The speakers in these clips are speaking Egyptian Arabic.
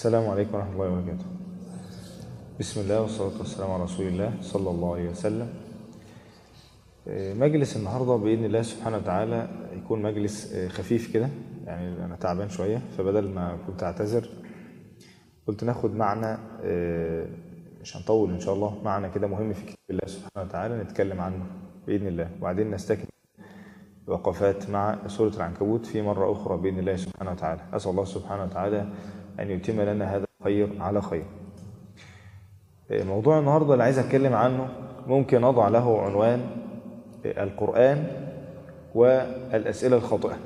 السلام عليكم ورحمة الله وبركاته بسم الله والصلاة والسلام على رسول الله صلى الله عليه وسلم آه، مجلس النهاردة بإذن الله سبحانه وتعالى يكون مجلس آه، خفيف كده يعني أنا تعبان شوية فبدل ما كنت أعتذر قلت ناخد معنى آه، مش هنطول إن شاء الله معنى كده مهم في كتاب الله سبحانه وتعالى نتكلم عنه بإذن الله وبعدين نستكمل وقفات مع سورة العنكبوت في مرة أخرى بإذن الله سبحانه وتعالى أسأل الله سبحانه وتعالى أن يتم لنا هذا الخير على خير موضوع النهاردة اللي عايز أتكلم عنه ممكن أضع له عنوان القرآن والأسئلة الخاطئة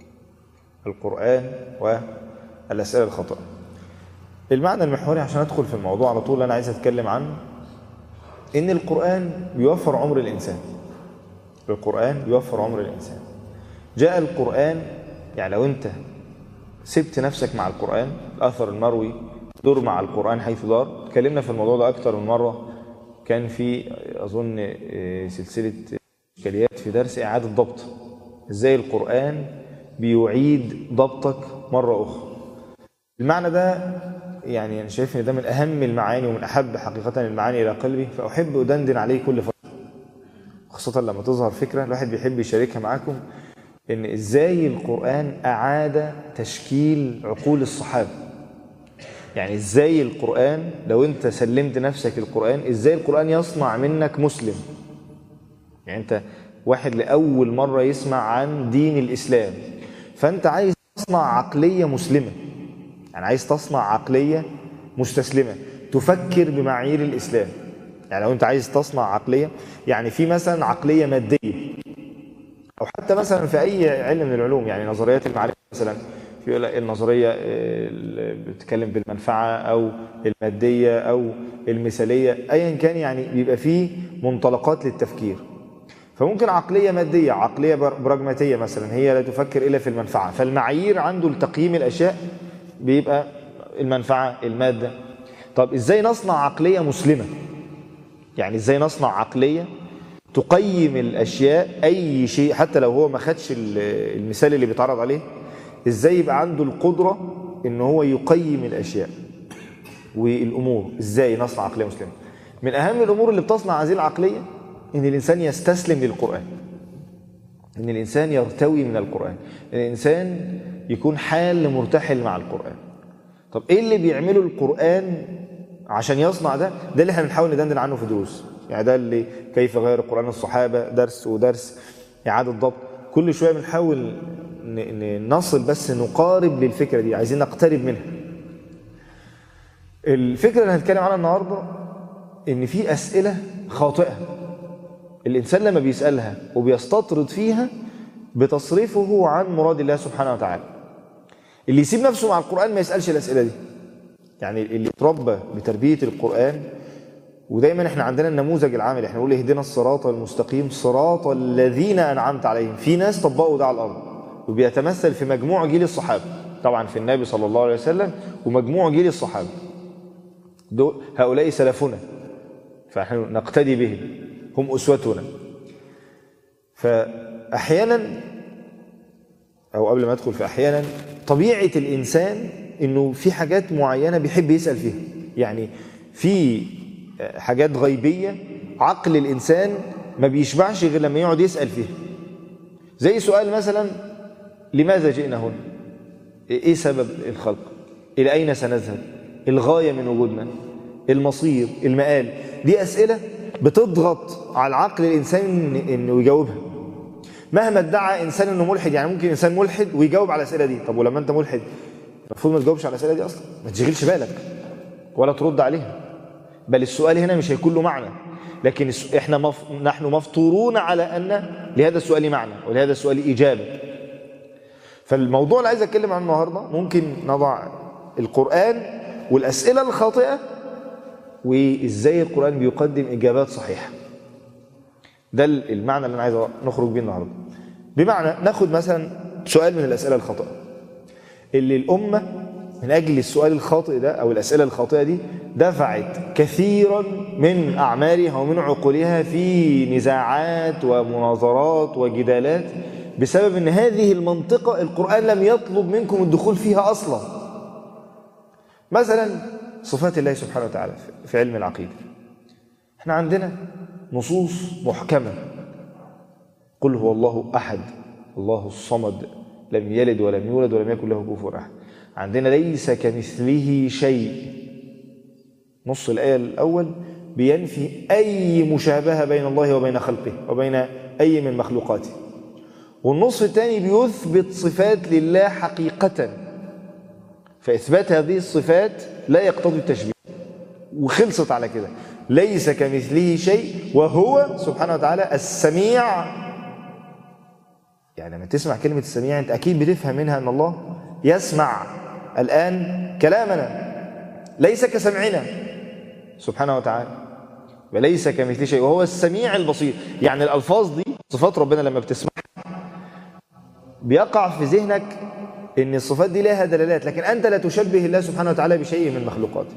القرآن والأسئلة الخاطئة المعنى المحوري عشان أدخل في الموضوع على طول اللي أنا عايز أتكلم عنه إن القرآن بيوفر عمر الإنسان القرآن بيوفر عمر الإنسان جاء القرآن يعني لو أنت سبت نفسك مع القرآن الأثر المروي دور مع القرآن حيث دار اتكلمنا في الموضوع ده أكتر من مرة كان في أظن آه، سلسلة إشكاليات في درس إعادة ضبط إزاي القرآن بيعيد ضبطك مرة أخرى المعنى ده يعني أنا شايف إن ده من أهم المعاني ومن أحب حقيقة المعاني إلى قلبي فأحب أدندن عليه كل فترة خاصة لما تظهر فكرة الواحد بيحب يشاركها معاكم ان ازاي القرآن اعاد تشكيل عقول الصحابة يعني ازاي القرآن لو انت سلمت نفسك القرآن ازاي القرآن يصنع منك مسلم يعني انت واحد لأول مرة يسمع عن دين الإسلام فانت عايز تصنع عقلية مسلمة يعني عايز تصنع عقلية مستسلمة تفكر بمعايير الإسلام يعني لو انت عايز تصنع عقلية يعني في مثلا عقلية مادية او حتى مثلا في اي علم من العلوم يعني نظريات المعرفه مثلا في يقول لك النظريه اللي بتتكلم بالمنفعه او الماديه او المثاليه ايا كان يعني بيبقى فيه منطلقات للتفكير فممكن عقليه ماديه عقليه بر- براجماتيه مثلا هي لا تفكر الا في المنفعه فالمعايير عنده لتقييم الاشياء بيبقى المنفعه الماده طب ازاي نصنع عقليه مسلمه يعني ازاي نصنع عقليه تقيم الاشياء اي شيء حتى لو هو ما خدش ال- المثال اللي بيتعرض عليه ازاي يبقى عنده القدره ان هو يقيم الاشياء والامور ازاي نصنع عقليه مسلمه من اهم الامور اللي بتصنع هذه العقليه ان الانسان يستسلم للقران ان الانسان يرتوي من القران ان الانسان يكون حال مرتحل مع القران طب ايه اللي بيعمله القران عشان يصنع ده ده اللي احنا بنحاول ندندن عنه في دروس يعني ده اللي كيف غير القران الصحابه درس ودرس اعاده ضبط كل شويه بنحاول ن- ن- نصل بس نقارب للفكره دي عايزين نقترب منها الفكره اللي هنتكلم عنها النهارده ان في اسئله خاطئه الانسان لما بيسالها وبيستطرد فيها بتصرفه عن مراد الله سبحانه وتعالى اللي يسيب نفسه مع القران ما يسالش الاسئله دي يعني اللي اتربى بتربيه القران ودايما احنا عندنا النموذج العامل احنا نقول اهدنا الصراط المستقيم صراط الذين انعمت عليهم في ناس طبقوا ده على الارض وبيتمثل في مجموع جيل الصحابه طبعا في النبي صلى الله عليه وسلم ومجموع جيل الصحابه دول هؤلاء سلفنا فنحن نقتدي بهم هم اسوتنا فاحيانا او قبل ما ادخل في احيانا طبيعه الانسان انه في حاجات معينه بيحب يسال فيها يعني في حاجات غيبيه عقل الانسان ما بيشبعش غير لما يقعد يسال فيها زي سؤال مثلا لماذا جئنا هنا ايه سبب الخلق الى اين سنذهب الغايه من وجودنا المصير المآل دي اسئله بتضغط على العقل الانسان انه يجاوبها مهما ادعى انسان انه ملحد يعني ممكن انسان ملحد ويجاوب على الاسئله دي طب ولما انت ملحد المفروض ما تجاوبش على الاسئله دي اصلا ما تشغلش بالك ولا ترد عليها بل السؤال هنا مش هيكون له معنى لكن الس- احنا مف... نحن مفطورون على ان لهذا السؤال معنى ولهذا السؤال اجابه فالموضوع اللي عايز اتكلم عنه النهارده ممكن نضع القران والاسئله الخاطئه وازاي القران بيقدم اجابات صحيحه ده المعنى اللي انا عايز نخرج بيه النهارده بمعنى ناخد مثلا سؤال من الاسئله الخاطئه اللي الامه من اجل السؤال الخاطئ ده او الاسئله الخاطئه دي دفعت كثيرا من اعمارها ومن عقولها في نزاعات ومناظرات وجدالات بسبب ان هذه المنطقه القران لم يطلب منكم الدخول فيها اصلا مثلا صفات الله سبحانه وتعالى في علم العقيدة احنا عندنا نصوص محكمة قل هو الله أحد الله الصمد لم يلد ولم يولد ولم يكن له كفوا أحد عندنا ليس كمثله شيء نص الآية الأول بينفي أي مشابهة بين الله وبين خلقه وبين أي من مخلوقاته والنصف الثاني بيثبت صفات لله حقيقة فإثبات هذه الصفات لا يقتضي التشبيه وخلصت على كده ليس كمثله شيء وهو سبحانه وتعالى السميع يعني لما تسمع كلمة السميع أنت أكيد بتفهم منها أن الله يسمع الآن كلامنا ليس كسمعنا سبحانه وتعالى وليس كمثله شيء وهو السميع البصير يعني الألفاظ دي صفات ربنا لما بتسمعها بيقع في ذهنك ان الصفات دي لها دلالات لكن انت لا تشبه الله سبحانه وتعالى بشيء من مخلوقاته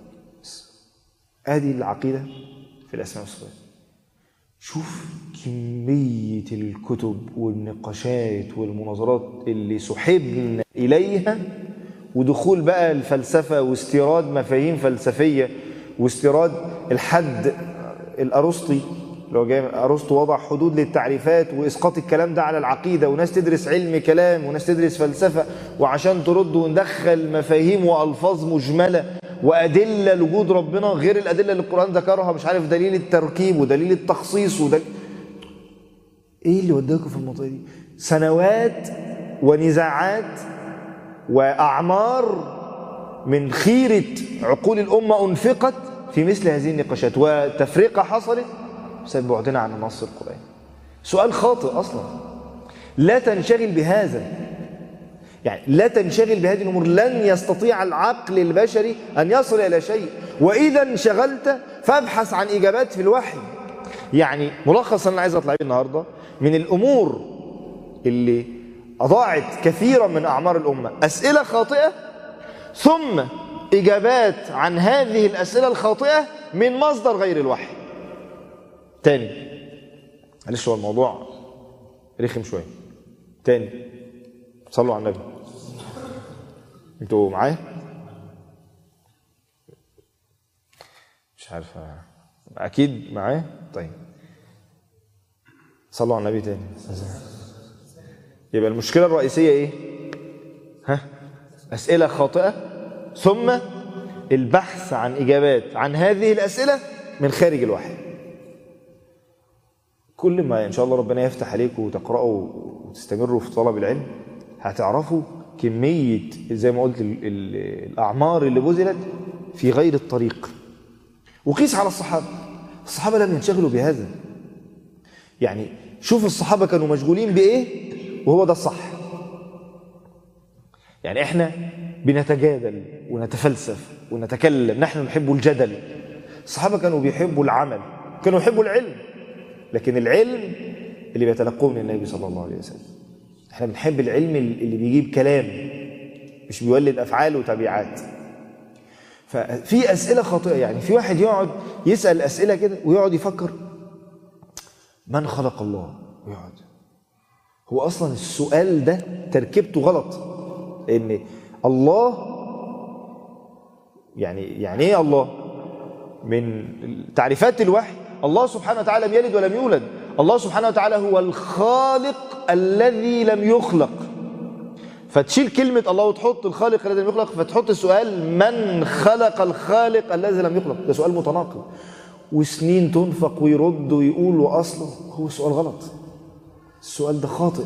هذه العقيده في الاسماء والصفات شوف كميه الكتب والنقاشات والمناظرات اللي سحبنا اليها ودخول بقى الفلسفه واستيراد مفاهيم فلسفيه واستيراد الحد الارسطي لو جاي ارسطو وضع حدود للتعريفات واسقاط الكلام ده على العقيده وناس تدرس علم كلام وناس تدرس فلسفه وعشان ترد وندخل مفاهيم والفاظ مجمله وادله لوجود ربنا غير الادله اللي القران ذكرها مش عارف دليل التركيب ودليل التخصيص ودليل ايه اللي وداكم في المنطقه دي سنوات ونزاعات واعمار من خيره عقول الامه انفقت في مثل هذه النقاشات وتفرقه حصلت بسبب بعدنا عن النص القرآني سؤال خاطئ أصلا لا تنشغل بهذا يعني لا تنشغل بهذه الأمور لن يستطيع العقل البشري أن يصل إلى شيء وإذا انشغلت فابحث عن إجابات في الوحي يعني ملخصا أنا عايز أطلع بيه النهاردة من الأمور اللي أضاعت كثيرا من أعمار الأمة أسئلة خاطئة ثم إجابات عن هذه الأسئلة الخاطئة من مصدر غير الوحي تاني معلش هو الموضوع رخم شويه تاني صلوا على النبي انتوا معايا مش عارف اكيد معايا طيب صلوا على النبي تاني يبقى المشكله الرئيسيه ايه ها اسئله خاطئه ثم البحث عن اجابات عن هذه الاسئله من خارج الوحي كل ما ان شاء الله ربنا يفتح عليكم وتقراوا وتستمروا في طلب العلم هتعرفوا كميه زي ما قلت ال ال الاعمار اللي بذلت في غير الطريق وقيس على الصحابه الصحابه لم ينشغلوا بهذا يعني شوف الصحابه كانوا مشغولين بايه وهو ده الصح يعني احنا بنتجادل ونتفلسف ونتكلم نحن نحب الجدل الصحابه كانوا بيحبوا العمل كانوا يحبوا العلم لكن العلم اللي بيتلقوه من النبي صلى الله عليه وسلم احنا بنحب العلم اللي بيجيب كلام مش بيولد افعال وتبعات ففي اسئله خاطئه يعني في واحد يقعد يسال اسئله كده ويقعد يفكر من خلق الله ويقعد هو اصلا السؤال ده تركيبته غلط لان الله يعني يعني ايه الله من تعريفات الوحي الله سبحانه وتعالى لم يلد ولم يولد الله سبحانه وتعالى هو الخالق الذي لم يخلق فتشيل كلمة الله وتحط الخالق الذي لم يخلق فتحط السؤال من خلق الخالق الذي لم يخلق ده سؤال متناقض وسنين تنفق ويرد ويقول وأصله هو سؤال غلط السؤال ده خاطئ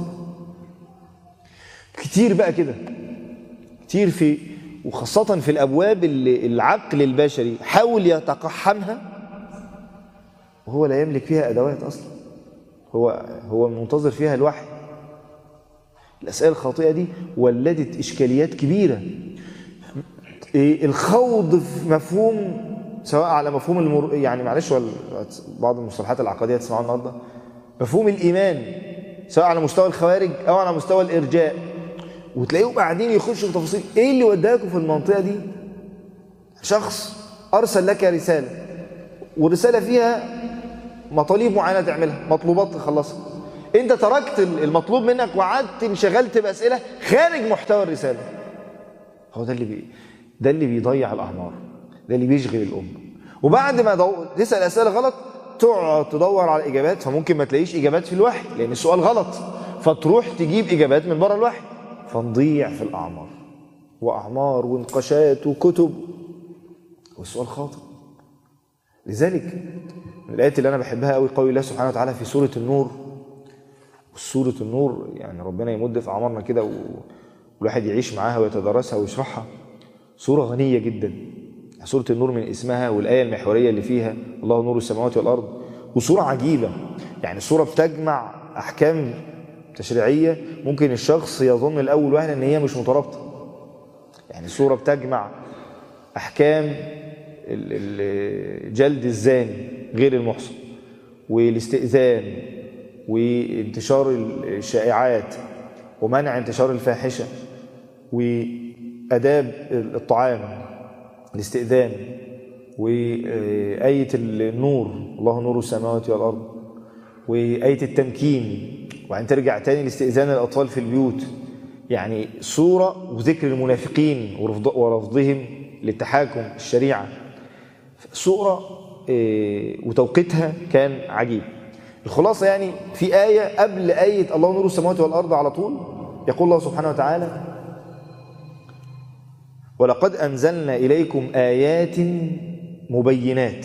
كتير بقى كده كتير في وخاصة في الأبواب اللي العقل البشري حاول يتقحمها وهو لا يملك فيها أدوات أصلا هو هو منتظر فيها الوحي الأسئلة الخاطئة دي ولدت إشكاليات كبيرة إيه الخوض في مفهوم سواء على مفهوم المر... يعني معلش بعض المصطلحات العقدية تسمعوها النهارده مفهوم الإيمان سواء على مستوى الخوارج أو على مستوى الإرجاء وتلاقيهم قاعدين يخشوا في تفاصيل إيه اللي وداكم في المنطقة دي؟ شخص أرسل لك رسالة والرسالة فيها مطالب معينة تعملها مطلوبات تخلصها انت تركت المطلوب منك وقعدت انشغلت بأسئلة خارج محتوى الرسالة هو ده اللي بي ده اللي بيضيع الاعمار ده اللي بيشغل الامه وبعد ما دو... تسال اسئله غلط تقعد تدور على اجابات فممكن ما تلاقيش اجابات في الوحي لان السؤال غلط فتروح تجيب اجابات من بره الوحي فنضيع في الاعمار واعمار ونقاشات وكتب والسؤال خاطئ لذلك من الايات اللي انا بحبها قوي قول الله سبحانه وتعالى في سوره النور سوره النور يعني ربنا يمد في اعمارنا كده و... والواحد يعيش معاها ويتدرسها ويشرحها سوره غنيه جدا سوره النور من اسمها والايه المحوريه اللي فيها الله نور السماوات والارض وسوره عجيبه يعني سوره بتجمع احكام تشريعيه ممكن الشخص يظن الاول وهله ان هي مش مترابطه يعني سوره بتجمع احكام ال- ال- جلد الزاني غير المحصن والاستئذان وانتشار الشائعات ومنع انتشار الفاحشه واداب الطعام الاستئذان وآية النور الله نور السماوات والأرض وآية التمكين وبعدين ترجع تاني لاستئذان الأطفال في البيوت يعني صورة وذكر المنافقين ورفض- ورفضهم للتحاكم الشريعة صورة إيه، وتوقيتها كان عجيب الخلاصة يعني في آية قبل آية الله نور السماوات والأرض على طول يقول الله سبحانه وتعالى ولقد أنزلنا إليكم آيات مبينات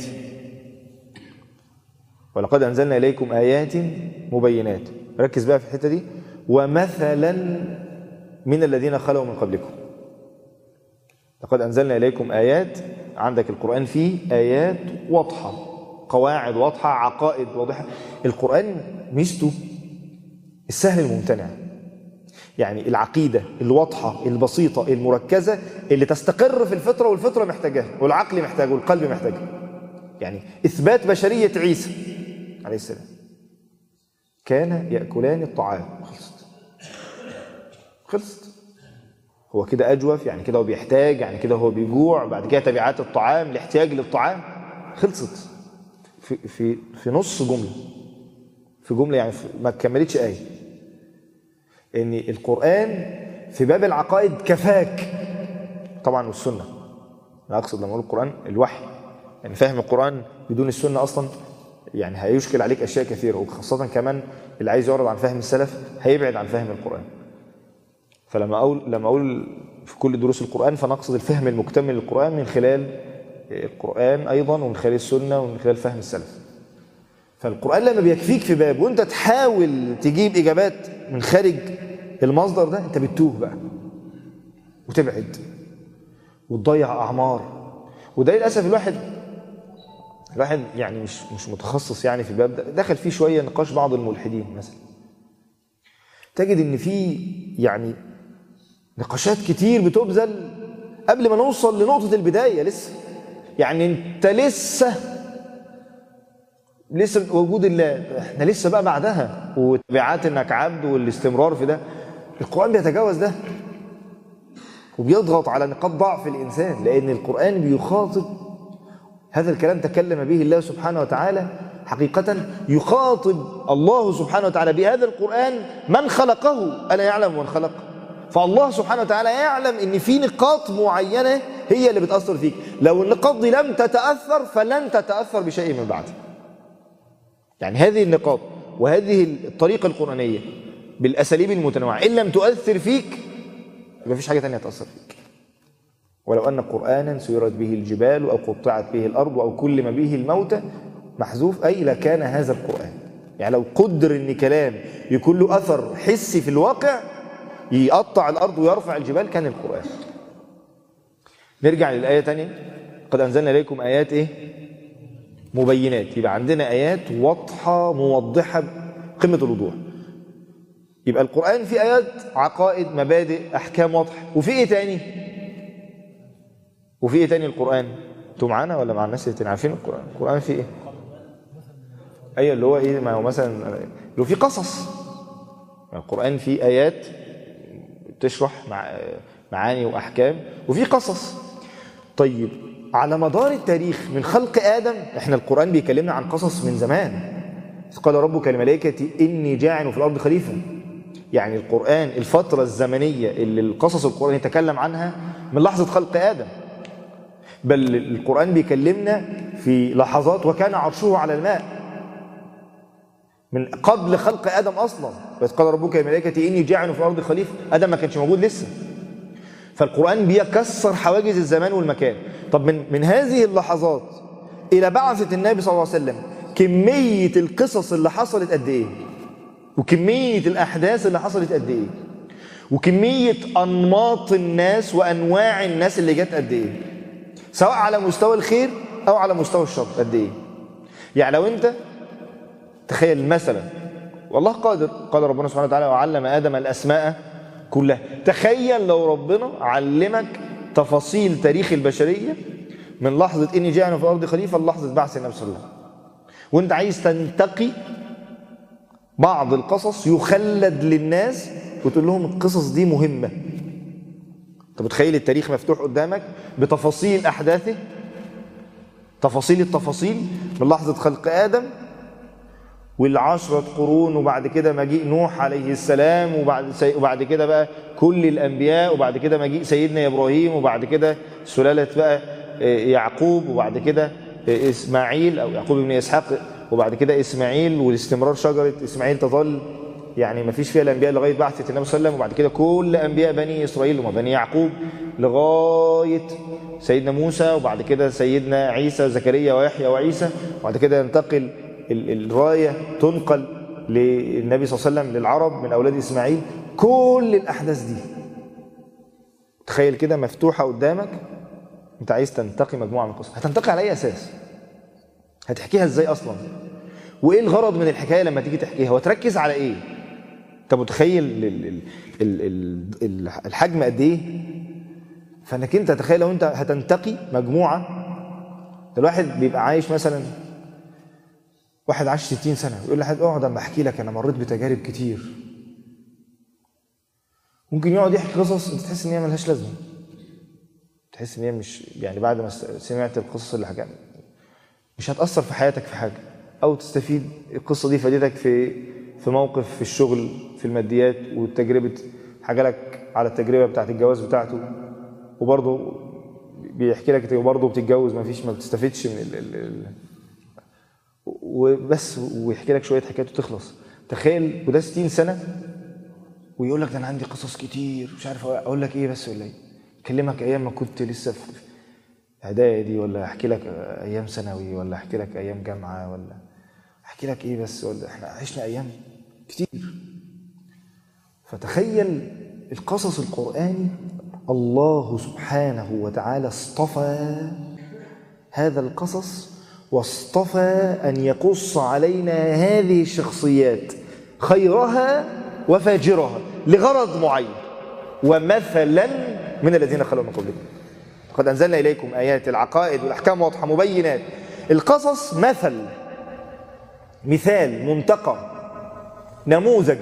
ولقد أنزلنا إليكم آيات مبينات ركز بقى في الحتة دي ومثلا من الذين خلوا من قبلكم لقد أنزلنا إليكم آيات عندك القرآن فيه آيات واضحة قواعد واضحة عقائد واضحة القرآن ميزته السهل الممتنع يعني العقيدة الواضحة البسيطة المركزة اللي تستقر في الفطرة والفطرة محتاجاها والعقل محتاجه والقلب محتاجه يعني إثبات بشرية عيسى عليه السلام كان يأكلان الطعام خلصت خلصت هو كده أجوف يعني كده هو بيحتاج يعني كده هو بيجوع بعد كده تبعات الطعام الاحتياج للطعام خلصت في في في نص جملة في جملة يعني في ما كملتش آية ان القران في باب العقائد كفاك طبعا والسنه انا اقصد لما اقول القران الوحي يعني فهم القران بدون السنه اصلا يعني هيشكل عليك اشياء كثيره وخاصه كمان اللي عايز يعرض عن فهم السلف هيبعد عن فهم القران فلما اقول لما اقول في كل دروس القران فنقصد الفهم المكتمل للقران من خلال القران ايضا ومن خلال السنه ومن خلال فهم السلف فالقرآن لما بيكفيك في باب وانت تحاول تجيب إجابات من خارج المصدر ده انت بتتوه بقى وتبعد وتضيع أعمار وده للأسف الواحد الواحد يعني مش مش متخصص يعني في الباب ده دخل فيه شوية نقاش بعض الملحدين مثلا تجد ان في يعني نقاشات كتير بتبذل قبل ما نوصل لنقطة البداية لسه يعني انت لسه لسه وجود الله احنا لسه بقى بعدها وتبعات انك عبد والاستمرار في ده القرآن بيتجاوز ده وبيضغط على نقاط ضعف الإنسان لأن القرآن بيخاطب هذا الكلام تكلم به الله سبحانه وتعالى حقيقة يخاطب الله سبحانه وتعالى بهذا القرآن من خلقه ألا يعلم من خلقه فالله سبحانه وتعالى يعلم ان في نقاط معينة هي اللي بتأثر فيك لو النقاط دي لم تتأثر فلن تتأثر بشيء من بعده يعني هذه النقاط وهذه الطريقة القرآنية بالأساليب المتنوعة إن لم تؤثر فيك يبقى فيش حاجة تانية تأثر فيك ولو أن قرآنا سيرت به الجبال أو قطعت به الأرض أو كلم به الموتى محذوف أي لكان هذا القرآن يعني لو قدر أن كلام يكون له أثر حسي في الواقع يقطع الأرض ويرفع الجبال كان القرآن نرجع للآية تانية قد أنزلنا إليكم آيات إيه مبينات يبقى عندنا آيات واضحة موضحة قمة الوضوح يبقى القرآن فيه آيات عقائد مبادئ أحكام واضحة وفي إيه تاني وفي إيه تاني القرآن انتوا معانا ولا مع الناس اللي عارفين القرآن القرآن فيه إيه أيوة اللي هو إيه ما هو مثلا اللي هو فيه قصص القرآن فيه آيات تشرح مع معاني وأحكام وفي قصص طيب على مدار التاريخ من خلق آدم احنا القرآن بيكلمنا عن قصص من زمان قال ربك الملائكة إني جاعل في الأرض خليفة يعني القرآن الفترة الزمنية اللي القصص القرآن يتكلم عنها من لحظة خلق آدم بل القرآن بيكلمنا في لحظات وكان عرشه على الماء من قبل خلق آدم أصلا بس قال ربك الملائكة إني جاعل في الأرض خليفة آدم ما كانش موجود لسه فالقرآن بيكسر حواجز الزمان والمكان طب من من هذه اللحظات إلى بعثة النبي صلى الله عليه وسلم كمية القصص اللي حصلت قد إيه وكمية الأحداث اللي حصلت قد إيه وكمية أنماط الناس وأنواع الناس اللي جت قد إيه سواء على مستوى الخير أو على مستوى الشر قد إيه يعني لو أنت تخيل مثلا والله قادر قال ربنا سبحانه وتعالى وعلم آدم الأسماء كلها تخيل لو ربنا علمك تفاصيل تاريخ البشرية من لحظة إني جاءنا في الأرض خليفة للحظة بعث النبي صلى الله عليه وسلم وانت عايز تنتقي بعض القصص يخلد للناس وتقول لهم القصص دي مهمة انت متخيل التاريخ مفتوح قدامك بتفاصيل أحداثه تفاصيل التفاصيل من لحظة خلق آدم والعشرة قرون وبعد كده مجيء نوح عليه السلام وبعد سي... وبعد كده بقى كل الأنبياء وبعد كده مجيء سيدنا إبراهيم وبعد كده سلالة بقى يعقوب وبعد كده إسماعيل أو يعقوب بن إسحاق وبعد كده إسماعيل والاستمرار شجرة إسماعيل تظل يعني ما فيش فيها الأنبياء لغاية بعثة النبي صلى الله عليه وسلم وبعد كده كل أنبياء بني إسرائيل وما بني يعقوب لغاية سيدنا موسى وبعد كده سيدنا عيسى زكريا ويحيى وعيسى وبعد كده ينتقل الراية تنقل للنبي صلى الله عليه وسلم للعرب من أولاد إسماعيل كل الأحداث دي تخيل كده مفتوحة قدامك انت عايز تنتقي مجموعة من القصص هتنتقي على أي أساس هتحكيها إزاي أصلا وإيه الغرض من الحكاية لما تيجي تحكيها وتركز على إيه انت متخيل الحجم قد إيه فانك انت تخيل لو انت هتنتقي مجموعة الواحد بيبقى عايش مثلا واحد عاش 60 سنة يقول لحد اقعد اما احكي لك انا مريت بتجارب كتير ممكن يقعد يحكي قصص انت تحس ان هي ملهاش لازمه تحس ان هي مش يعني بعد ما سمعت القصص اللي حكاها مش هتأثر في حياتك في حاجة او تستفيد القصة دي فادتك في في موقف في الشغل في الماديات والتجربة حاجة لك على التجربة بتاعت الجواز بتاعته وبرضه بيحكي لك وبرضه بتتجوز ما فيش ما بتستفيدش من ال ال ال وبس ويحكي لك شويه حكايات وتخلص تخيل وده 60 سنه ويقول لك ده انا عندي قصص كتير مش عارف اقول لك ايه بس ولا ايه اكلمك ايام ما كنت لسه في اعدادي ولا احكي لك ايام ثانوي ولا احكي لك ايام جامعه ولا احكي لك ايه بس ولا احنا عشنا ايام كتير فتخيل القصص القراني الله سبحانه وتعالى اصطفى هذا القصص واصطفى أن يقص علينا هذه الشخصيات خيرها وفاجرها لغرض معين ومثلا من الذين خلوا من قبلكم قد أنزلنا إليكم آيات العقائد والأحكام واضحة مبينات القصص مثل مثال منتقى نموذج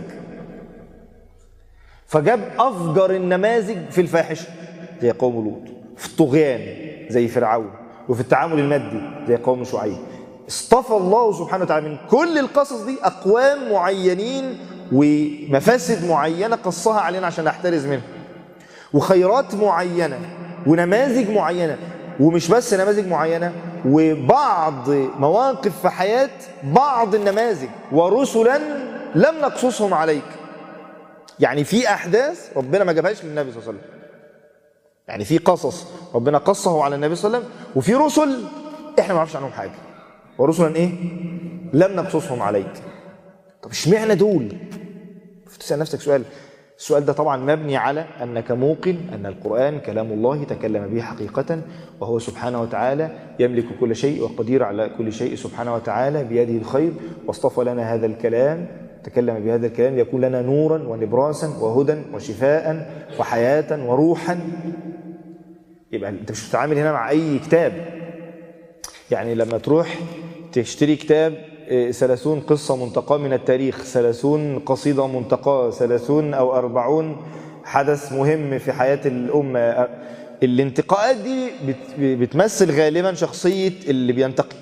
فجاب أفجر النماذج في الفاحشة زي قوم لوط في الطغيان زي فرعون وفي التعامل المادي زي قوم شعيب اصطفى الله سبحانه وتعالى من كل القصص دي أقوام معينين ومفاسد معينة قصها علينا عشان نحترز منها وخيرات معينة ونماذج معينة ومش بس نماذج معينة وبعض مواقف في حياة بعض النماذج ورسلا لم نقصصهم عليك يعني في أحداث ربنا ما جابهاش للنبي صلى الله عليه وسلم يعني في قصص ربنا قصه على النبي صلى الله عليه وسلم وفي رسل احنا ما نعرفش عنهم حاجه ورسلا ايه لم نقصصهم عليك طب اشمعنى دول تسال نفسك سؤال السؤال ده طبعا مبني على انك موقن ان القران كلام الله تكلم به حقيقه وهو سبحانه وتعالى يملك كل شيء وقدير على كل شيء سبحانه وتعالى بيده الخير واصطفى لنا هذا الكلام تكلم بهذا الكلام يكون لنا نورا ونبراسا وهدى وشفاء وحياة وروحا يبقى انت مش بتتعامل هنا مع اي كتاب يعني لما تروح تشتري كتاب ثلاثون قصة منتقاة من التاريخ ثلاثون قصيدة منتقاة ثلاثون أو أربعون حدث مهم في حياة الأمة الانتقاءات دي بتمثل غالبا شخصية اللي بينتقي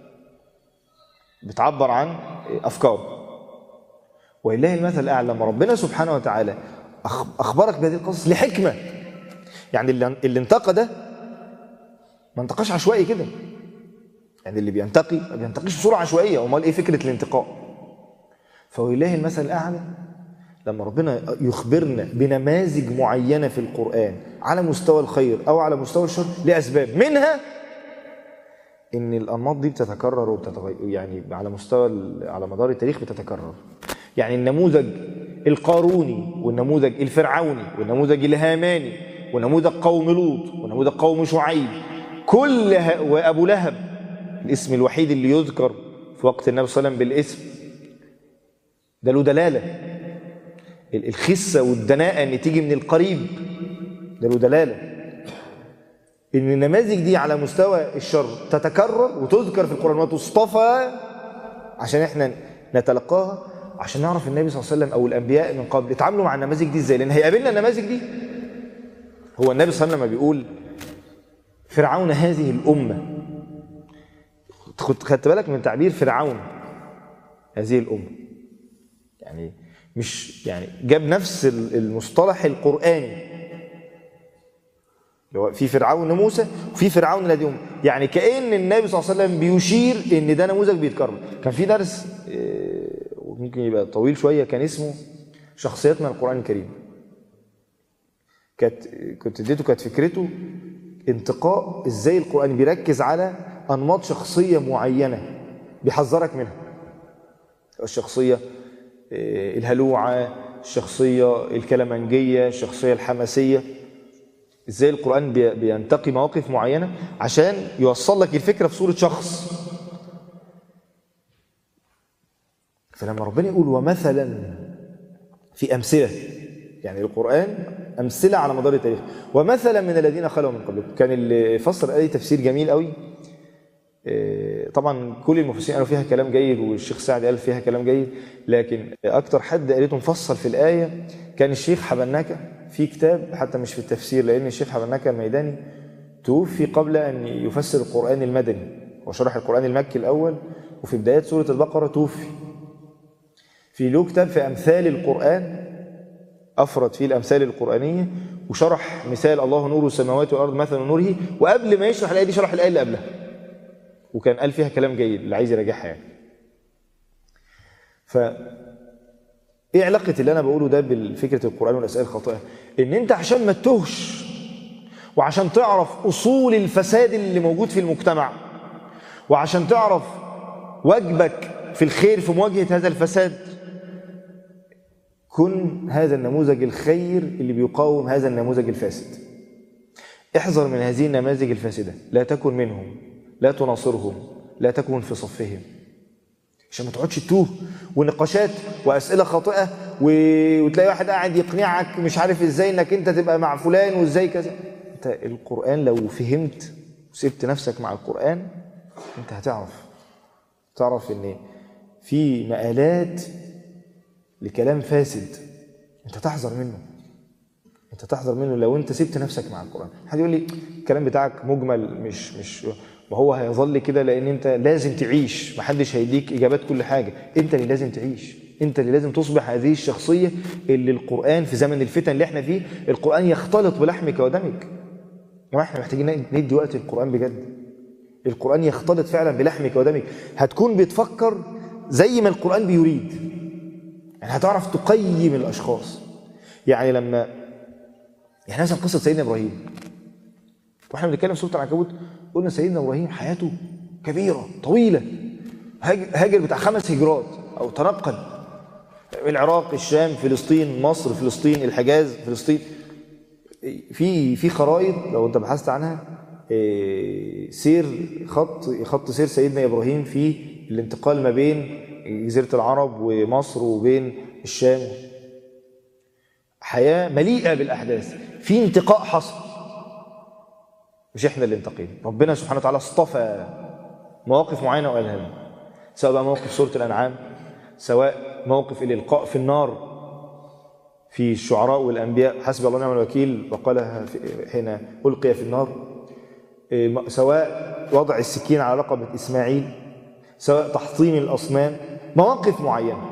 بتعبر عن أفكاره ولله المثل الأعلى لما ربنا سبحانه وتعالى أخبرك بهذه القصص لحكمة يعني اللي انتقى ده ما انتقاش عشوائي كده يعني اللي بينتقي ما بينتقيش بصوره عشوائيه امال ايه فكره الانتقاء فولله المثل الاعلى لما ربنا يخبرنا بنماذج معينه في القران على مستوى الخير او على مستوى الشر لاسباب منها ان الانماط دي بتتكرر وبتتغير يعني على مستوى ال- على مدار التاريخ بتتكرر يعني النموذج القاروني والنموذج الفرعوني والنموذج الهاماني ونموذج قوم لوط ونموذج قوم شعيب كل ه... وابو لهب الاسم الوحيد اللي يذكر في وقت النبي صلى الله عليه وسلم بالاسم ده له دلاله ال- الخسه والدناءه ان تيجي من القريب ده له دلاله ان النماذج دي على مستوى الشر تتكرر وتذكر في القران وتصطفى عشان احنا نتلقاها عشان نعرف النبي صلى الله عليه وسلم او الانبياء من قبل اتعاملوا مع النماذج دي ازاي لان هيقابلنا النماذج دي هو النبي صلى الله عليه وسلم لما بيقول فرعون هذه الامه خد- خدت بالك من تعبير فرعون هذه الامه يعني مش يعني جاب نفس ال- المصطلح القراني اللي هو في فرعون موسى وفي فرعون الذي هم يعني كأن النبي صلى الله عليه وسلم بيشير ان ده نموذج بيتكرر كان في درس آه، وممكن يبقى طويل شويه كان اسمه شخصيات من القرآن الكريم كانت كنت اديته كانت فكرته انتقاء ازاي القرآن بيركز على انماط شخصيه معينه بيحذرك منها الشخصيه آه، الهلوعه الشخصيه الكلامنجيه الشخصيه الحماسيه ازاي القرآن بي- بينتقي مواقف معينة عشان يوصل لك الفكرة في صورة شخص فلما ربنا يقول ومثلا في أمثلة يعني القرآن أمثلة على مدار التاريخ ومثلا من الذين خلوا من قبلكم كان اللي فسر آية تفسير جميل قوي إيه، طبعا كل المفسرين قالوا فيها كلام جيد والشيخ سعد قال فيها كلام جيد لكن اكتر حد قالته مفصل في الايه كان الشيخ حبناكه في كتاب حتى مش في التفسير لان الشيخ حبناكه الميداني توفي قبل ان يفسر القران المدني وشرح القران المكي الاول وفي بدايات سوره البقره توفي في له كتاب في امثال القران افرد فيه الامثال القرانيه وشرح مثال الله نور السماوات والارض مثل نوره وقبل ما يشرح الايه دي شرح الايه اللي قبلها وكان قال فيها كلام جيد اللي عايز يراجعها يعني ف ايه علاقه اللي انا بقوله ده بالفكره القران والاسئله الخاطئه ان انت عشان ما تتهش وعشان تعرف اصول الفساد اللي موجود في المجتمع وعشان تعرف واجبك في الخير في مواجهه هذا الفساد كن هذا النموذج الخير اللي بيقاوم هذا النموذج الفاسد احذر من هذه النماذج الفاسدة لا تكن منهم لا تناصرهم لا تكن في صفهم عشان ما تقعدش تتوه ونقاشات واسئله خاطئه و... وتلاقي واحد قاعد يقنعك مش عارف ازاي انك انت تبقى مع فلان وازاي كذا انت القران لو فهمت وسبت نفسك مع القران انت هتعرف تعرف ان في مآلات لكلام فاسد انت تحذر منه انت تحذر منه لو انت سبت نفسك مع القران حد يقول لي الكلام بتاعك مجمل مش مش وهو هيظل كده لان انت لازم تعيش محدش هيديك اجابات كل حاجه انت اللي لازم تعيش انت اللي لازم تصبح هذه الشخصيه اللي القران في زمن الفتن اللي احنا فيه القران يختلط بلحمك ودمك واحنا محتاجين ندي وقت للقران بجد القران يختلط فعلا بلحمك ودمك هتكون بتفكر زي ما القران بيريد يعني هتعرف تقيم الاشخاص يعني لما يعني مثلا قصه سيدنا ابراهيم واحنا بنتكلم في سوره العنكبوت قلنا سيدنا ابراهيم حياته كبيره طويله هاجر هاجر بتاع خمس هجرات او تنقل العراق الشام فلسطين مصر فلسطين الحجاز فلسطين في في خرائط لو انت بحثت عنها إيه، سير خط خط سير سيدنا ابراهيم في الانتقال ما بين جزيره العرب ومصر وبين الشام حياه مليئه بالاحداث في انتقاء حصل مش احنا اللي انتقينا ربنا سبحانه وتعالى اصطفى مواقف معينه وقالها لنا سواء بقى موقف سوره الانعام سواء موقف الالقاء في النار في الشعراء والانبياء حسبي الله ونعم الوكيل وقالها في- حين القي في النار إيه، سواء وضع السكين على رقبه اسماعيل سواء تحطيم الاصنام مواقف معينه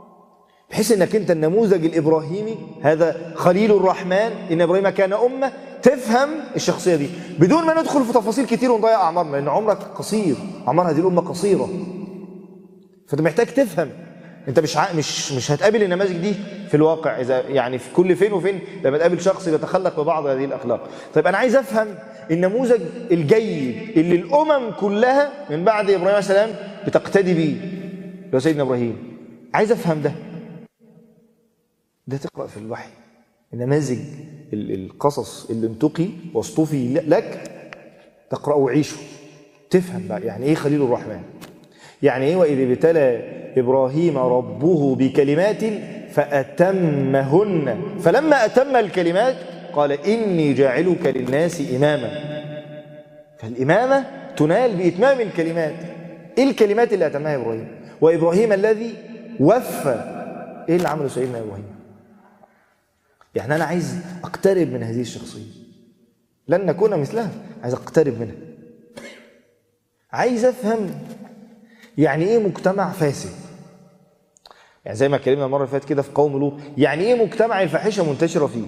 بحيث انك انت النموذج الابراهيمي هذا خليل الرحمن ان ابراهيم كان امه تفهم الشخصيه دي بدون ما ندخل في تفاصيل كتير ونضيع اعمارنا لان عمرك قصير اعمار هذه الامه قصيره فانت محتاج تفهم انت مش ع... مش مش هتقابل النماذج دي في الواقع اذا يعني في كل فين وفين لما تقابل شخص يتخلق ببعض هذه الاخلاق طيب انا عايز افهم النموذج الجيد اللي الامم كلها من بعد ابراهيم عليه السلام بتقتدي بيه اللي هو سيدنا ابراهيم عايز افهم ده ده تقرا في الوحي النماذج ال- القصص اللي انتقي واصطفي لك تقراه وعيشه تفهم بقى يعني ايه خليل الرحمن يعني ايه واذ ابتلى ابراهيم ربه بكلمات فاتمهن فلما اتم الكلمات قال اني جاعلك للناس اماما فالامامه تنال باتمام الكلمات ايه الكلمات اللي اتمها ابراهيم وابراهيم الذي وفى ايه اللي عمله سيدنا ابراهيم يعني انا عايز اقترب من هذه الشخصيه لن نكون مثلها عايز اقترب منها عايز افهم يعني ايه مجتمع فاسد يعني زي ما اتكلمنا المره اللي فاتت كده في قوم لوط يعني ايه مجتمع الفاحشه منتشره فيه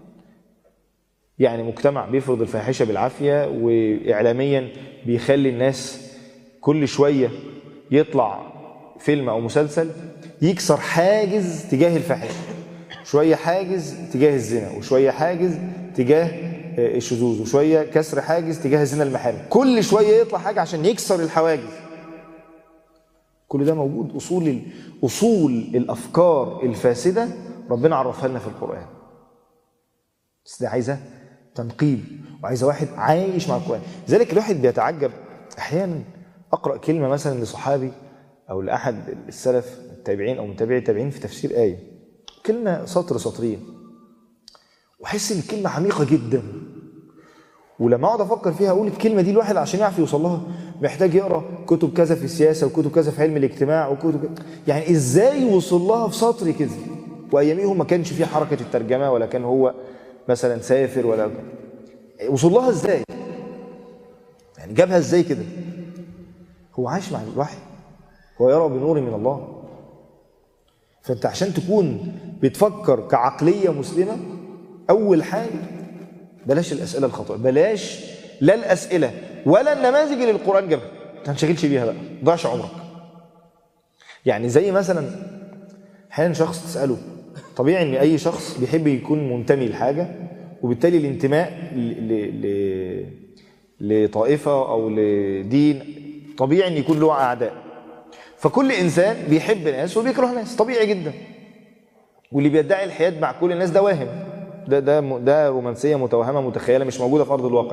يعني مجتمع بيفرض الفاحشه بالعافيه واعلاميا بيخلي الناس كل شويه يطلع فيلم او مسلسل يكسر حاجز تجاه الفاحشه شويه حاجز تجاه الزنا وشويه حاجز تجاه آه، الشذوذ وشويه كسر حاجز تجاه الزنا المحارم كل شويه يطلع حاجه عشان يكسر الحواجز كل ده موجود اصول ال- اصول الافكار الفاسده ربنا عرفها لنا في القران بس دي عايزه تنقيب وعايزه واحد عايش مع القران لذلك الواحد بيتعجب احيانا اقرا كلمه مثلا لصحابي او لاحد السلف التابعين او متابعي التابعين في تفسير ايه كلمه سطر سطرين واحس ان الكلمه عميقه جدا ولما اقعد افكر فيها اقول الكلمه دي الواحد عشان يعرف يوصل لها محتاج يقرا كتب كذا في السياسه وكتب كذا في علم الاجتماع وكتب كذا. يعني ازاي وصل لها في سطر كده واياميهم ما كانش في حركه الترجمه ولا كان هو مثلا سافر ولا وصل لها ازاي يعني جابها ازاي كده هو عايش مع الوحي هو يرى بنور من الله فانت عشان تكون بتفكر كعقليه مسلمه اول حاجه بلاش الاسئله الخطأ بلاش لا الاسئله ولا النماذج اللي القران جابها ما تنشغلش بيها بقى ما تضيعش عمرك يعني زي مثلا احيانا شخص تساله طبيعي ان اي شخص بيحب يكون منتمي لحاجه وبالتالي الانتماء ل... ل... ل... لطائفه او لدين طبيعي ان يكون له اعداء فكل انسان بيحب ناس وبيكره ناس طبيعي جدا واللي بيدعي الحياد مع كل الناس ده واهم ده ده ده رومانسيه متوهمه متخيله مش موجوده في ارض الواقع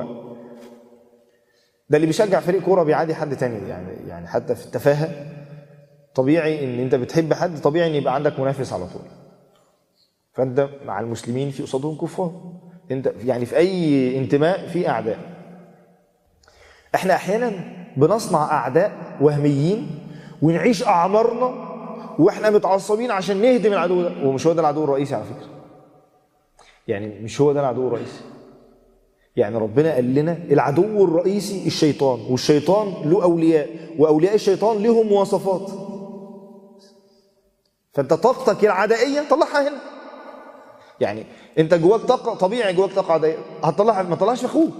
ده اللي بيشجع فريق كوره بيعادي حد تاني يعني يعني حتى في التفاهه طبيعي ان انت بتحب حد طبيعي ان يبقى عندك منافس على طول فانت مع المسلمين في قصادهم كفار انت يعني في اي انتماء في اعداء احنا احيانا بنصنع اعداء وهميين ونعيش اعمارنا واحنا متعصبين عشان نهدم العدو ده ومش هو ده العدو الرئيسي على فكره يعني مش هو ده العدو الرئيسي يعني ربنا قال لنا العدو الرئيسي الشيطان والشيطان له اولياء واولياء الشيطان لهم مواصفات فانت طاقتك العدائيه طلعها هنا يعني انت جواك طاقه طبيعي جواك طاقه عدائيه هتطلعها ما تطلعهاش في اخوك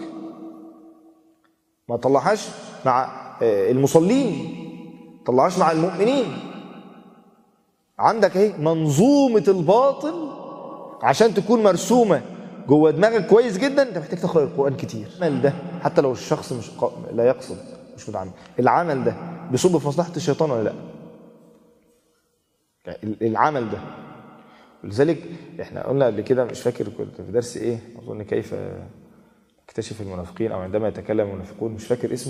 ما تطلعهاش مع آه، المصلين ما تطلعهاش مع المؤمنين عندك اهي منظومه الباطل عشان تكون مرسومه جوه دماغك كويس جدا انت محتاج تقرا القران كتير العمل ده حتى لو الشخص مش قا... لا يقصد مش متعمد العمل ده بيصب في مصلحه الشيطان ولا لا يعني العمل ده لذلك احنا قلنا قبل كده مش فاكر كنت في درس ايه اظن كيف اكتشف المنافقين او عندما يتكلم المنافقون مش فاكر اسمه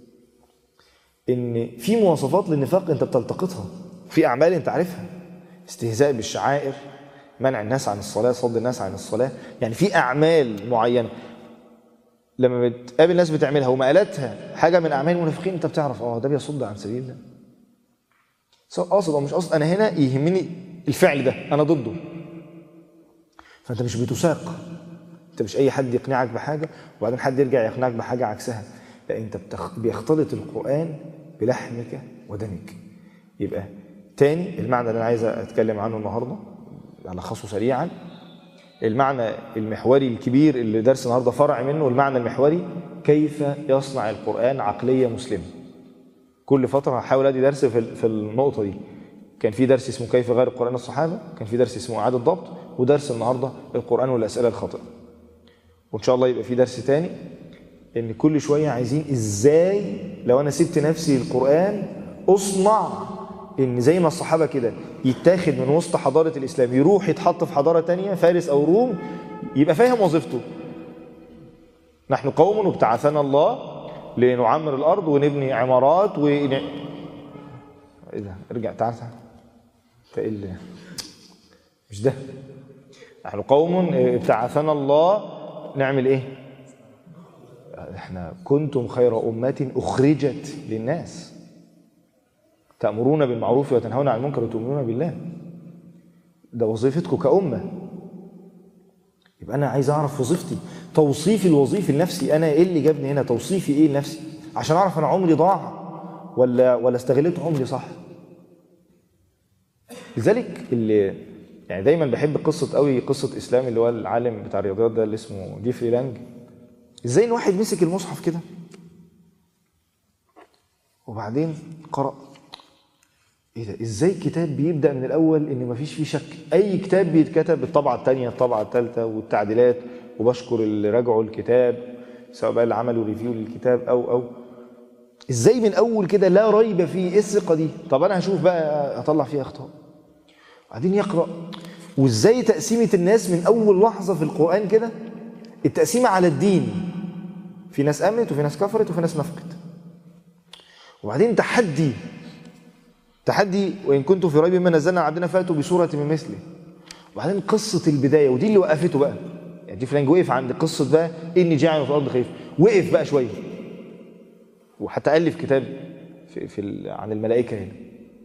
ان في مواصفات للنفاق انت بتلتقطها في اعمال انت عارفها استهزاء بالشعائر منع الناس عن الصلاه صد الناس عن الصلاه يعني في اعمال معينه لما بتقابل ناس بتعملها ومقالاتها حاجه من اعمال المنافقين انت بتعرف اه ده بيصد عن سبيل الله سواء قاصد او مش قاصد انا هنا يهمني الفعل ده انا ضده فانت مش بتساق انت مش اي حد يقنعك بحاجه وبعدين حد يرجع يقنعك بحاجه عكسها لا انت بتخ... بيختلط القران بلحمك ودمك يبقى تاني المعنى اللي انا عايز اتكلم عنه النهارده الخصه سريعا المعنى المحوري الكبير اللي درس النهارده فرع منه المعنى المحوري كيف يصنع القرآن عقلية مسلمة كل فترة هحاول ادي درس في ال- في النقطة دي كان في درس اسمه كيف غير القرآن الصحابة كان في درس اسمه إعادة ضبط ودرس النهارده القرآن والأسئلة الخاطئة وإن شاء الله يبقى في درس تاني إن كل شوية عايزين إزاي لو أنا سبت نفسي القرآن أصنع إن زي ما الصحابة كده يتاخد من وسط حضارة الإسلام يروح يتحط في حضارة تانية فارس أو روم يبقى فاهم وظيفته نحن قوم ابتعثنا الله لنعمر الأرض ونبني عمارات و ايه ده ارجع تعال تعال انت ايه اللي مش ده نحن قوم ابتعثنا الله نعمل ايه احنا كنتم خير أمة أخرجت للناس تأمرون بالمعروف وتنهون عن المنكر وتؤمنون بالله ده وظيفتكم كأمة يبقى أنا عايز أعرف وظيفتي توصيفي الوظيفي لنفسي أنا إيه اللي جابني هنا توصيفي إيه لنفسي عشان أعرف أنا عمري ضاع ولا ولا استغلت عمري صح لذلك اللي يعني دايما بحب قصة قوي قصة إسلام اللي هو العالم بتاع الرياضيات ده اللي اسمه جيفري لانج ازاي ان واحد مسك المصحف كده وبعدين قرأ ايه ده ازاي كتاب بيبدأ من الاول ان مفيش فيه شك اي كتاب بيتكتب بالطبعة الثانية الطبعة الثالثة والتعديلات وبشكر اللي راجعوا الكتاب سواء بقى اللي عملوا ريفيو للكتاب او او ازاي من اول كده لا ريب فيه ايه الثقة دي طب انا هشوف بقى اطلع فيها اخطاء بعدين يقرأ وازاي تقسيمة الناس من اول لحظة في القرآن كده التقسيمة على الدين في ناس امنت وفي ناس كفرت وفي ناس نفقت وبعدين تحدي تحدي وان كنتم في ريب مما نزلنا على عبدنا فاتوا بسوره من مثله وبعدين قصه البدايه ودي اللي وقفته بقى يعني دي فلان وقف عند قصه بقى اني جاعل في الارض خليفه وقف بقى شويه وحتى الف كتاب في, في ال- عن الملائكه هنا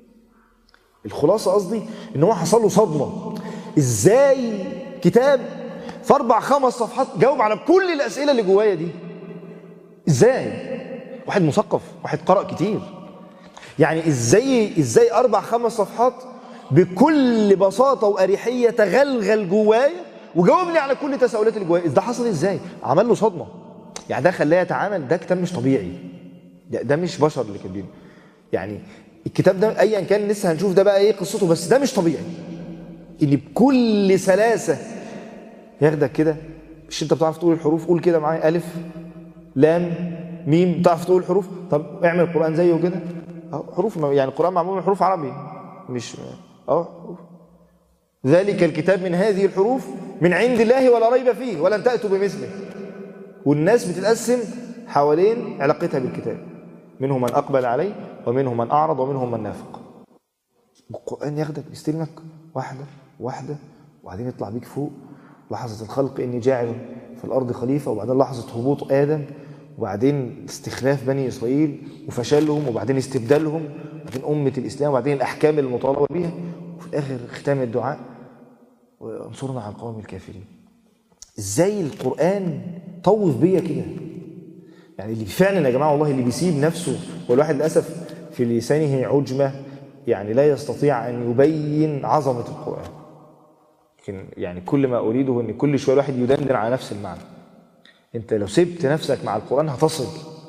الخلاصه قصدي ان هو حصل له صدمه ازاي كتاب في اربع خمس صفحات جاوب على كل الاسئله اللي جوايا دي ازاي واحد مثقف واحد قرأ كتير يعني ازاي ازاي اربع خمس صفحات بكل بساطه واريحيه تغلغل جوايا وجاوبني على كل التساؤلات اللي جوايا ده حصل ازاي عمل له صدمه يعني ده خلاه يتعامل ده كتاب مش طبيعي ده, ده مش بشر اللي كاتبينه يعني الكتاب ده ايا كان لسه هنشوف ده بقى ايه قصته بس ده مش طبيعي ان بكل سلاسه ياخدك كده مش انت بتعرف تقول الحروف قول كده معايا الف لام ميم بتعرف تقول الحروف طب اعمل القران زيه كده اهو حروف يعني القران معمول من حروف عربي مش اهو حروف ذلك الكتاب من هذه الحروف من عند الله ولا ريب فيه ولن تأتوا بمثله والناس بتتقسم حوالين علاقتها بالكتاب منهم من أقبل عليه ومنهم من أعرض ومنهم من نافق القرآن ياخدك يستلمك واحدة واحدة وبعدين يطلع بيك فوق لحظة الخلق إني جاعل في الأرض خليفة وبعدين لحظة هبوط آدم وبعدين استخلاف بني إسرائيل وفشلهم وبعدين استبدالهم وبعدين أمة الإسلام وبعدين الأحكام المطالبة بها وفي الآخر ختام الدعاء وانصرنا على القوم الكافرين إزاي القرآن طوف بيا كده يعني اللي فعلا يا جماعة والله اللي بيسيب نفسه والواحد للأسف في لسانه عجمة يعني لا يستطيع أن يبين عظمة القرآن لكن يعني كل ما أريده أن كل شوية الواحد يدندن على نفس المعنى أنت لو سبت نفسك مع القرآن هتصل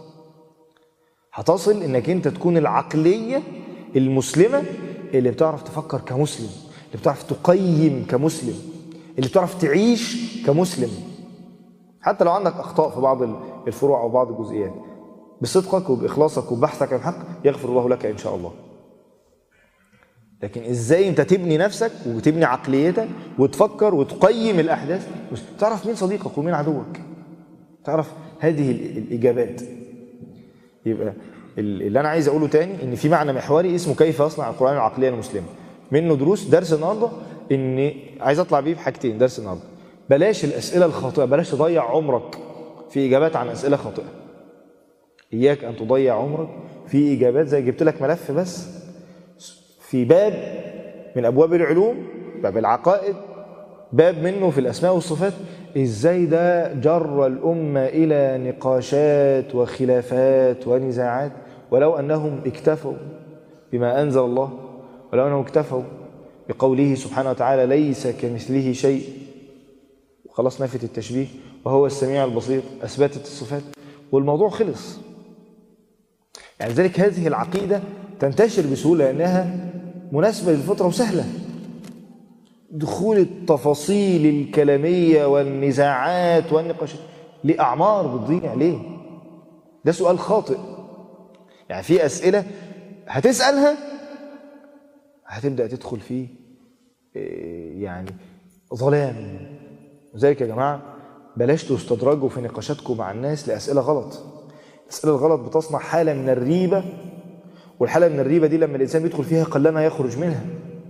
هتصل أنك أنت تكون العقلية المسلمة اللي بتعرف تفكر كمسلم اللي بتعرف تقيم كمسلم اللي بتعرف تعيش كمسلم حتى لو عندك أخطاء في بعض الفروع أو بعض الجزئيات بصدقك وبإخلاصك وبحثك عن الحق يغفر الله لك إن شاء الله لكن ازاي انت تبني نفسك وتبني عقليتك وتفكر وتقيم الاحداث تعرف مين صديقك ومين عدوك تعرف هذه الاجابات يبقى اللي انا عايز اقوله تاني ان في معنى محوري اسمه كيف يصنع القران العقليه المسلمه منه دروس درس النهارده ان عايز اطلع بيه بحاجتين درس النهارده بلاش الاسئله الخاطئه بلاش تضيع عمرك في اجابات عن اسئله خاطئه اياك ان تضيع عمرك في اجابات زي جبت لك ملف بس في باب من ابواب العلوم باب العقائد باب منه في الاسماء والصفات ازاي ده جر الامه الى نقاشات وخلافات ونزاعات ولو انهم اكتفوا بما انزل الله ولو انهم اكتفوا بقوله سبحانه وتعالى ليس كمثله شيء خلاص نفت التشبيه وهو السميع البصير اثبتت الصفات والموضوع خلص يعني ذلك هذه العقيده تنتشر بسهوله لانها مناسبه للفطره وسهله دخول التفاصيل الكلاميه والنزاعات والنقاشات لاعمار بتضيع ليه ده سؤال خاطئ يعني في اسئله هتسالها هتبدا تدخل فيه إيه، يعني ظلام وذلك يا جماعه بلاش تستدرجوا في نقاشاتكم مع الناس لاسئله غلط الاسئله الغلط بتصنع حاله من الريبه والحاله من الريبه دي لما الانسان بيدخل فيها قلما يخرج منها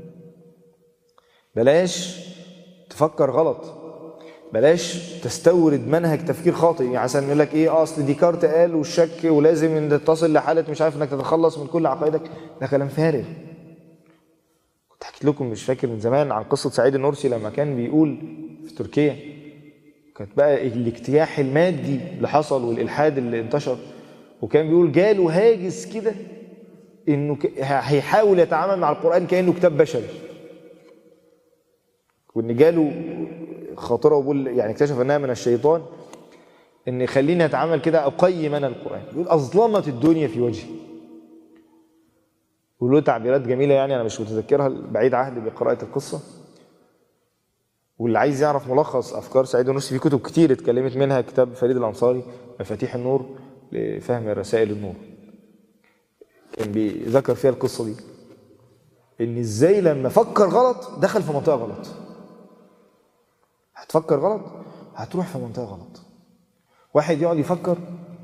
بلاش تفكر غلط بلاش تستورد منهج تفكير خاطئ يعني مثلا يقول لك ايه اه اصل ديكارت قال والشك ولازم ان تصل لحاله مش عارف انك تتخلص من كل عقائدك ده كلام فارغ كنت حكيت لكم مش فاكر من زمان عن قصه سعيد النورسي لما كان بيقول في تركيا كانت بقى الاجتياح المادي اللي حصل والالحاد اللي انتشر وكان بيقول جاله هاجس كده انه ك- هيحاول يتعامل مع القران كانه كتاب بشري وان جاله خاطره وبقول يعني اكتشف انها من الشيطان ان يخليني اتعامل كده اقيم انا القران يقول اظلمت الدنيا في وجهي وله تعبيرات جميله يعني انا مش متذكرها بعيد عهد بقراءه القصه واللي عايز يعرف ملخص افكار سعيد النورسي في كتب كتير اتكلمت منها كتاب فريد الانصاري مفاتيح النور لفهم رسائل النور كان بيذكر فيها القصه دي ان ازاي لما فكر غلط دخل في منطقه غلط هتفكر غلط هتروح في منطقه غلط واحد يقعد يفكر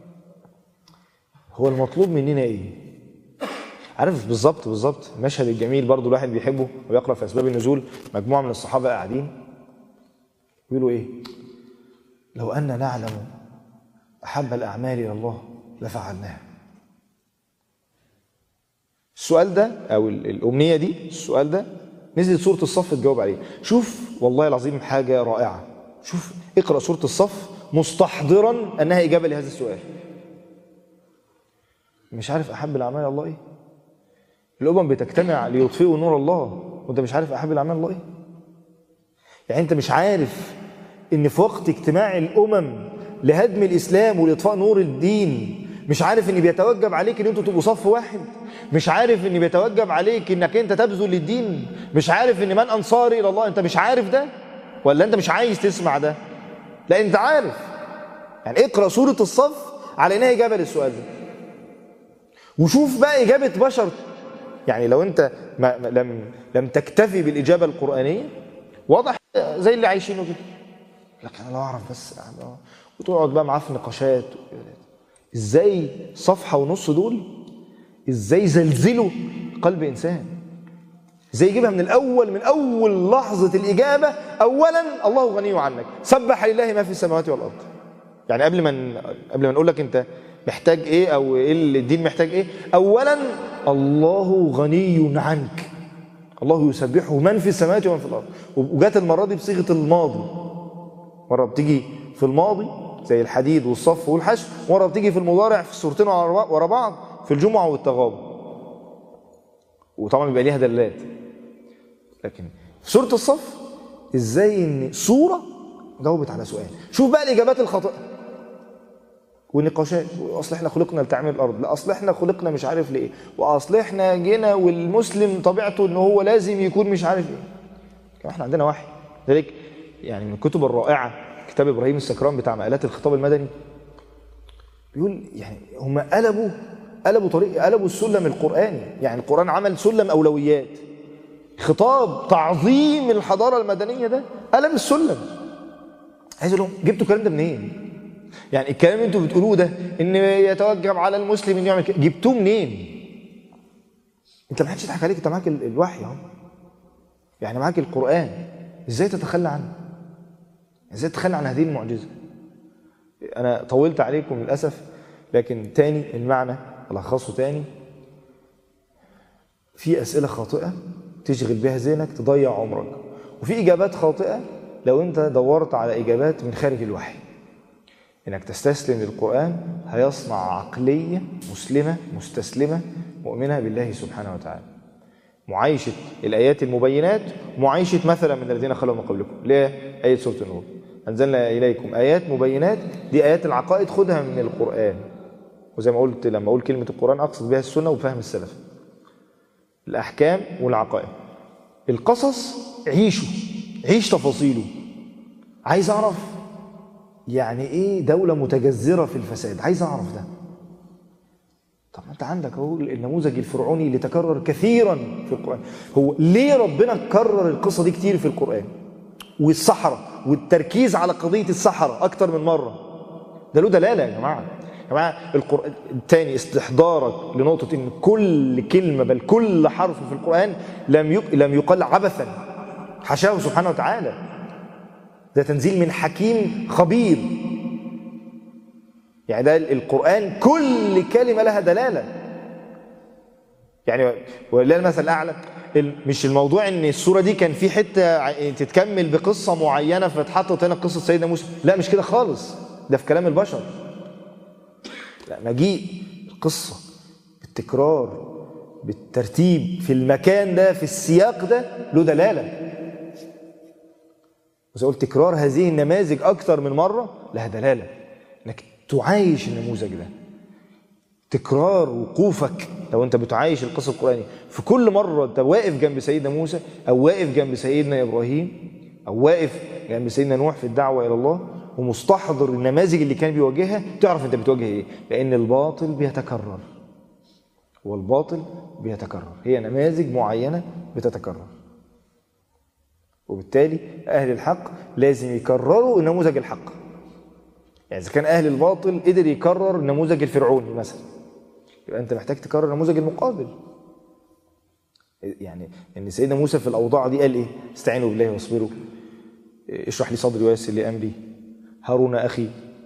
هو المطلوب مننا ايه عارف بالظبط بالظبط المشهد الجميل برضو الواحد بيحبه ويقرا في اسباب النزول مجموعه من الصحابه قاعدين يقولوا ايه لو ان نعلم احب الاعمال الى الله لفعلناها السؤال ده او ال- الامنيه دي السؤال ده نزلت سوره الصف تجاوب عليه شوف والله العظيم حاجه رائعه شوف اقرا سوره الصف مستحضرا انها اجابه لهذا السؤال مش عارف احب الاعمال الله ايه الامم بتجتمع ليطفئوا نور الله وانت مش عارف احب الاعمال الله ايه يعني انت مش عارف ان في وقت اجتماع الامم لهدم الاسلام ولاطفاء نور الدين مش عارف ان بيتوجب عليك ان انتوا تبقوا صف واحد مش عارف ان بيتوجب عليك انك انت تبذل للدين مش عارف ان من انصاري الى الله انت مش عارف ده ولا انت مش عايز تسمع ده لا انت عارف يعني اقرا سوره الصف على انها اجابه للسؤال ده وشوف بقى اجابه بشر يعني لو انت ما ما- لم لم تكتفي بالاجابه القرانيه واضح زي اللي عايشينه كده لكن انا لو اعرف بس أعمل- وتقعد بقى معاه في نقاشات ازاي صفحه ونص دول ازاي زلزلوا قلب انسان ازاي يجيبها من الاول من اول لحظه الاجابه اولا الله غني عنك سبح لله ما في السماوات والارض يعني قبل ما ن- قبل ما نقول لك انت محتاج ايه او ايه اللي الدين محتاج ايه اولا الله غني عنك الله يسبحه من في السماوات ومن في الارض وجات المره دي بصيغه الماضي مره بتيجي في الماضي زي الحديد والصف والحشر مره بتيجي في المضارع في الصورتين ورا ورا بعض في الجمعه والتغابن وطبعا بيبقى ليها دلالات لكن في سوره الصف ازاي ان سوره جاوبت على سؤال شوف بقى الاجابات الخاطئه والنقاشات واصل احنا خلقنا لتعمير الارض لا اصل احنا خلقنا مش عارف ليه واصل احنا جينا والمسلم طبيعته ان هو لازم يكون مش عارف ايه كمان احنا عندنا وحي ذلك يعني من الكتب الرائعه كتاب ابراهيم السكران بتاع مقالات الخطاب المدني بيقول يعني هم قلبوا قلبوا طريق قلبوا السلم القراني يعني القران عمل سلم اولويات خطاب تعظيم الحضاره المدنيه ده قلب السلم عايز اقول لهم جبتوا الكلام ده منين؟ يعني الكلام اللي انتوا بتقولوه ده ان يتوجب على المسلم انه يعمل كده جبتوه منين؟ انت ما حدش يضحك عليك انت معاك ال- الوحي اهو يعني معاك القران ازاي تتخلى عنه؟ ازاي تتخلى عن هذه المعجزه؟ انا طولت عليكم للاسف لكن تاني المعنى الخصه تاني في اسئله خاطئه تشغل بها ذهنك تضيع عمرك وفي اجابات خاطئه لو انت دورت على اجابات من خارج الوحي انك تستسلم للقران هيصنع عقليه مسلمه مستسلمه مؤمنه بالله سبحانه وتعالى معايشه الايات المبينات معايشه مثلا من الذين خلوا من قبلكم اللي هي ايه سوره النور أنزلنا إليكم آيات مبينات دي آيات العقائد خدها من القرآن وزي ما قلت لما أقول كلمة القرآن أقصد بها السنة وفهم السلف الأحكام والعقائد القصص عيشه عيش تفاصيله عايز أعرف يعني إيه دولة متجذرة في الفساد عايز أعرف ده طب ما انت عندك اهو النموذج الفرعوني اللي تكرر كثيرا في القران هو ليه ربنا كرر القصه دي كتير في القران والسحره والتركيز على قضيه السحره اكتر من مره ده له دلاله يا جماعه يا جماعه القران الثاني استحضارك لنقطه ان كل كلمه بل كل حرف في القران لم يق... لم يقال عبثا حاشاه سبحانه وتعالى ده تنزيل من حكيم خبير يعني ده القرآن كل كلمة لها دلالة يعني ولله المثل الأعلى مش الموضوع ان السورة دي كان في حتة تتكمل بقصة معينة فاتحطت هنا قصة سيدنا موسى لا مش كده خالص ده في كلام البشر لا مجيء القصة بالتكرار بالترتيب في المكان ده في السياق ده له دلالة وزي قلت تكرار هذه النماذج أكثر من مرة لها دلالة انك تعايش النموذج ده تكرار وقوفك لو انت بتعايش القصه القراني في كل مره انت واقف جنب سيدنا موسى او واقف جنب سيدنا ابراهيم او واقف جنب سيدنا نوح في الدعوه الى الله ومستحضر النماذج اللي كان بيواجهها تعرف انت بتواجه ايه لان الباطل بيتكرر والباطل بيتكرر هي نماذج معينه بتتكرر وبالتالي اهل الحق لازم يكرروا نموذج الحق يعني اذا كان اهل الباطل قدر يكرر النموذج الفرعوني مثلا يبقى انت محتاج تكرر النموذج المقابل يعني ان سيدنا موسى في الاوضاع دي قال ايه استعينوا بالله واصبروا اشرح لي صدري ويسر لي امري هارون اخي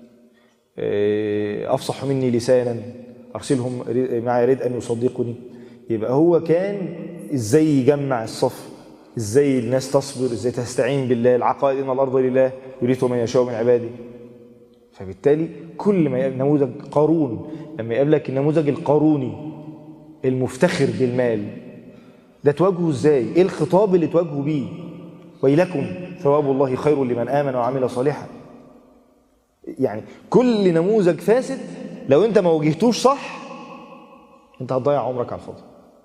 افصح مني لسانا ارسلهم معي يريد ان يصدقني يبقى هو كان ازاي يجمع الصف ازاي الناس تصبر ازاي تستعين بالله العقائد ان الارض لله يريد من يشاء من عباده فبالتالي كل ما يقابل نموذج قارون لما يقابلك النموذج القاروني المفتخر بالمال ده تواجهه ازاي ايه الخطاب اللي تواجهه بيه ويلكم ثواب الله خير لمن امن وعمل صالحا يعني كل نموذج فاسد لو انت ما واجهتوش صح انت هتضيع عمرك على الفاضي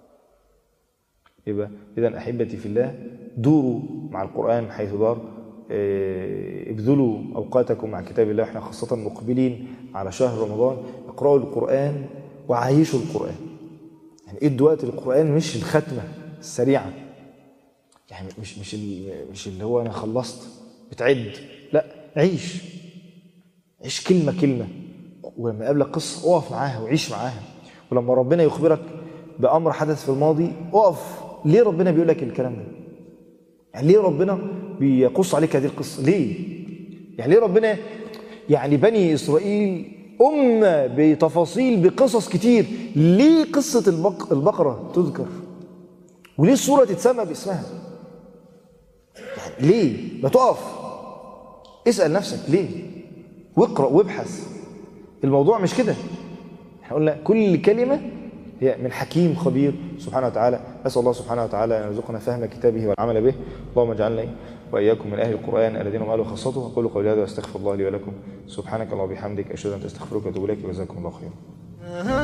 يبقى اذا احبتي في الله دوروا مع القران حيث دار ابذلوا اوقاتكم مع كتاب الله احنا خاصه مقبلين على شهر رمضان اقرأوا القرآن وعايشوا القرآن يعني ادوا وقت القرآن مش الختمة السريعة يعني مش مش مش اللي هو انا خلصت بتعد لا عيش عيش كلمة كلمة ولما يقابلك قصة اقف معاها وعيش معاها ولما ربنا يخبرك بأمر حدث في الماضي اقف ليه ربنا بيقول لك الكلام ده يعني ليه ربنا بيقص عليك هذه القصة ليه يعني ليه ربنا يعني بني إسرائيل أمة بتفاصيل بقصص كتير ليه قصة البق... البقرة تذكر وليه السورة تتسمى باسمها يعني ليه ما تقف اسأل نفسك ليه واقرأ وابحث الموضوع مش كده احنا قلنا كل كلمة هي من حكيم خبير سبحانه وتعالى أسأل الله سبحانه وتعالى أن يرزقنا فهم كتابه والعمل به اللهم اجعلنا وإياكم من أهل القرآن الذين هم أهل خاصته أقول قولي هذا وأستغفر الله لي ولكم سبحانك اللهم وبحمدك أشهد أن تستغفرك وأتوب إليك وجزاكم الله خيرا